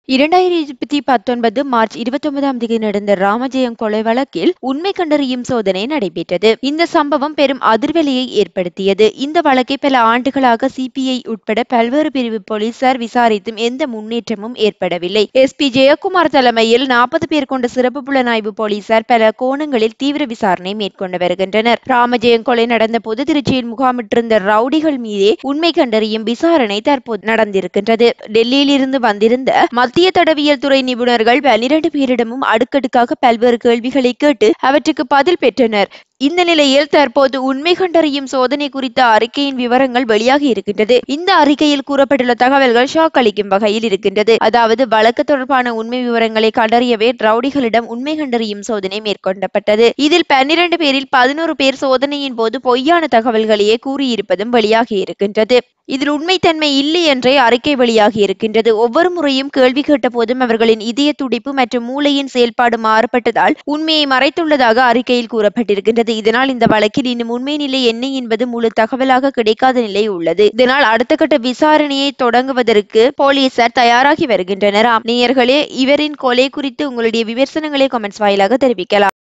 இரண்டாயிரத்தி பத்தொன்பது மார்ச் இருபத்தொன்பதாம் தேதி நடந்த ராமஜெயம் கொலை வழக்கில் உண்மை கண்டறியும் சோதனை நடைபெற்றது இந்த சம்பவம் பெரும் அதிர்வலையை ஏற்படுத்தியது இந்த வழக்கை பல ஆண்டுகளாக சிபிஐ உட்பட பல்வேறு பிரிவு போலீசார் விசாரித்தும் எந்த முன்னேற்றமும் ஏற்படவில்லை எஸ் பி ஜெயக்குமார் தலைமையில் நாற்பது பேர் கொண்ட சிறப்பு புலனாய்வு போலீசார் பல கோணங்களில் தீவிர விசாரணை மேற்கொண்டு வருகின்றனர் ராமஜெயம் கொலை நடந்த போது திருச்சியில் முகாமிட்டிருந்த ரவுடிகள் மீதே உண்மை கண்டறியும் விசாரணை தற்போது நடந்திருக்கின்றது டெல்லியில் இருந்து வந்திருந்த மத்திய தடவியல் துறை நிபுணர்கள் பனிரெண்டு பேரிடமும் அடுக்கடுக்காக பல்வேறு கேள்விகளை கேட்டு அவற்றுக்கு பதில் பெற்றனர் இந்த நிலையில் தற்போது உண்மை கண்டறியும் சோதனை குறித்த அறிக்கையின் விவரங்கள் வெளியாகி இருக்கின்றது இந்த அறிக்கையில் கூறப்பட்டுள்ள தகவல்கள் ஷாக் அளிக்கும் வகையில் இருக்கின்றது அதாவது வழக்கு தொடர்பான உண்மை விவரங்களை கண்டறியவே ரவுடிகளிடம் உண்மை கண்டறியும் சோதனை மேற்கொள்ளப்பட்டது இதில் பன்னிரண்டு பேரில் பதினோரு பேர் சோதனையின் போது பொய்யான தகவல்களையே கூறியிருப்பதும் வெளியாகி இருக்கின்றது இதில் உண்மைத்தன்மை இல்லை என்றே அறிக்கை வெளியாகி இருக்கின்றது ஒவ்வொரு முறையும் கேள்வி கேட்ட போதும் அவர்களின் இதய துடிப்பு மற்றும் மூளையின் செயல்பாடு மாறுபட்டதால் உண்மையை மறைத்துள்ளதாக அறிக்கையில் கூறப்பட்டிருக்கின்றது இதனால் இந்த வழக்கில் இன்னும் உண்மை நிலை என்ன என்பது முழு தகவலாக கிடைக்காத நிலை உள்ளது இதனால் அடுத்த கட்ட விசாரணையை தொடங்குவதற்கு போலீசார் தயாராகி வருகின்றனர் நேயர்களே இவரின் கொலை குறித்து உங்களுடைய விமர்சனங்களை கமெண்ட்ஸ் வாயிலாக தெரிவிக்கலாம்